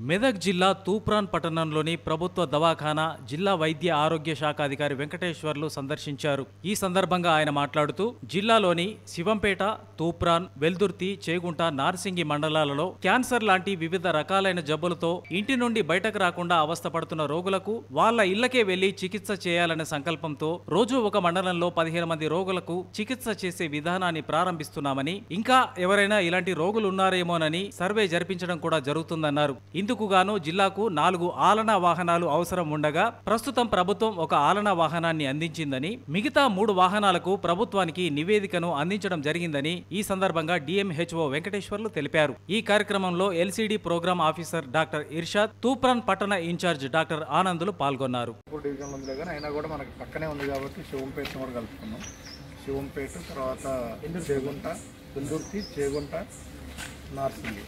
మెదక్ జిల్లా తూప్రాన్ పట్టణంలోని ప్రభుత్వ దవాఖానా జిల్లా వైద్య ఆరోగ్య శాఖ అధికారి వెంకటేశ్వర్లు సందర్శించారు ఈ సందర్భంగా ఆయన మాట్లాడుతూ జిల్లాలోని శివంపేట తూప్రాన్ వెల్దుర్తి చేగుంట నార్సింగి మండలాలలో క్యాన్సర్ లాంటి వివిధ రకాలైన జబ్బులతో ఇంటి నుండి బయటకు రాకుండా అవస్థపడుతున్న రోగులకు వాళ్ళ ఇళ్లకే వెళ్లి చికిత్స చేయాలనే సంకల్పంతో రోజు ఒక మండలంలో పదిహేను మంది రోగులకు చికిత్స చేసే విధానాన్ని ప్రారంభిస్తున్నామని ఇంకా ఎవరైనా ఇలాంటి రోగులు ఉన్నారేమోనని సర్వే జరిపించడం కూడా జరుగుతుందన్నారు ఇందుకు గాను జిల్లాకు నాలుగు ఆలనా వాహనాలు అవసరం ఉండగా ప్రస్తుతం ప్రభుత్వం ఒక ఆలనా వాహనాన్ని అందించిందని మిగతా మూడు వాహనాలకు ప్రభుత్వానికి నివేదికను అందించడం జరిగిందని ఈ సందర్భంగా డిఎంహెచ్ఓ వెంకటేశ్వర్లు తెలిపారు ఈ కార్యక్రమంలో LCD program officer doctor Irshad Toopran పట్టణ ఇన్ఛార్జ్ డాక్టర్ ఆనందులు పాల్గొన్నారు ఇప్పుడు డివిజన్లో ఉంది కానీ అయినా కూడా మనకి పక్కనే ఉంది కాబట్టి శివంపేటను కూడా కలుపుకున్నాం శివంపేట తర్వాత చేగుంట కుందుర్తి చేగుంట నార్సింగి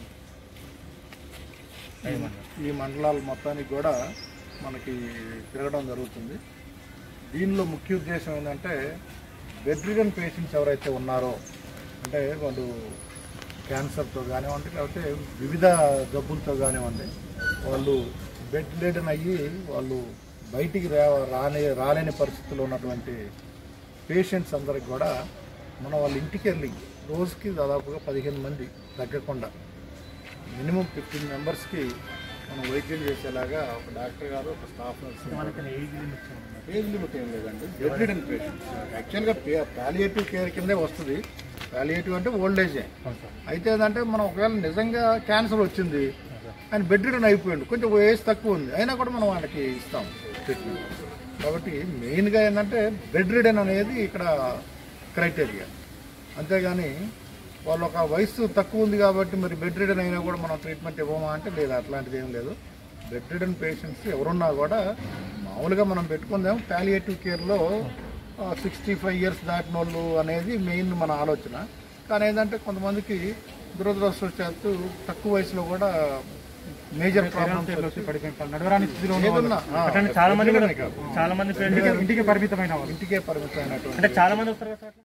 ఈ మండలాలు మొత్తానికి కూడా మనకి తిరగడం జరుగుతుంది దీనిలో ముఖ్య ఉద్దేశం ఏంటంటే బెడ్ రిడన్ పేషెంట్స్ ఎవరైతే ఉన్నారో అంటే వాళ్ళు క్యాన్సర్తో కానివ్వండి లేకపోతే వివిధ జబ్బులతో కానివ్వండి వాళ్ళు బెడ్ రిడన్ అయ్యి వాళ్ళు బయటికి రా రాని రాలేని పరిస్థితుల్లో ఉన్నటువంటి పేషెంట్స్ అందరికి కూడా మనం వాళ్ళ ఇంటికి వెళ్ళి రోజుకి దాదాపుగా పదిహేను మంది తగ్గకుండా మినిమం ఫిఫ్టీన్ మెంబర్స్కి మనం వైద్యం చేసేలాగా ఒక డాక్టర్ గారు ఒక స్టాఫ్ నర్స్ ఏజ్ లిమిట్ ఏం లేదండి బెడ్ రిడన్ పేషెంట్స్ యాక్చువల్గా పాలియేటివ్ కేర్ కిందే వస్తుంది పాలియేటివ్ అంటే ఓల్డ్ ఏజే అయితే ఏంటంటే మనం ఒకవేళ నిజంగా క్యాన్సర్ వచ్చింది ఆయన బెడ్ రిడన్ అయిపోయింది కొంచెం ఏజ్ తక్కువ ఉంది అయినా కూడా మనం వాళ్ళకి ఇస్తాం ట్రీట్మెంట్ కాబట్టి మెయిన్గా ఏంటంటే బెడ్ రిడన్ అనేది ఇక్కడ క్రైటీరియా అంతేగాని వాళ్ళు ఒక వయసు తక్కువ ఉంది కాబట్టి మరి బెడ్ రిడన్ అయినా కూడా మనం ట్రీట్మెంట్ ఇవ్వమా అంటే లేదు అట్లాంటిది ఏం లేదు బెడ్ రిడన్ పేషెంట్స్ ఎవరున్నా కూడా మామూలుగా మనం పెట్టుకుందాం పాలియేటివ్ కేర్లో సిక్స్టీ ఫైవ్ ఇయర్స్ దాటిన వాళ్ళు అనేది మెయిన్ మన ఆలోచన కానీ ఏంటంటే కొంతమందికి దురదృష్టవశాత్తు తక్కువ వయసులో కూడా మేజర్ ప్రాబ్లమ్స్ నడవరాని స్థితిలో ఉన్న ఏదన్నా ఆ, చాలా మంది కూడా కాదు. చాలా మంది ఇంటికి ఇంటికి పరిమితమైన వాళ్ళు ఇంటికే పరిమితమైనటువంటి అంటే చాలా మంది వస్తారు కదా సార్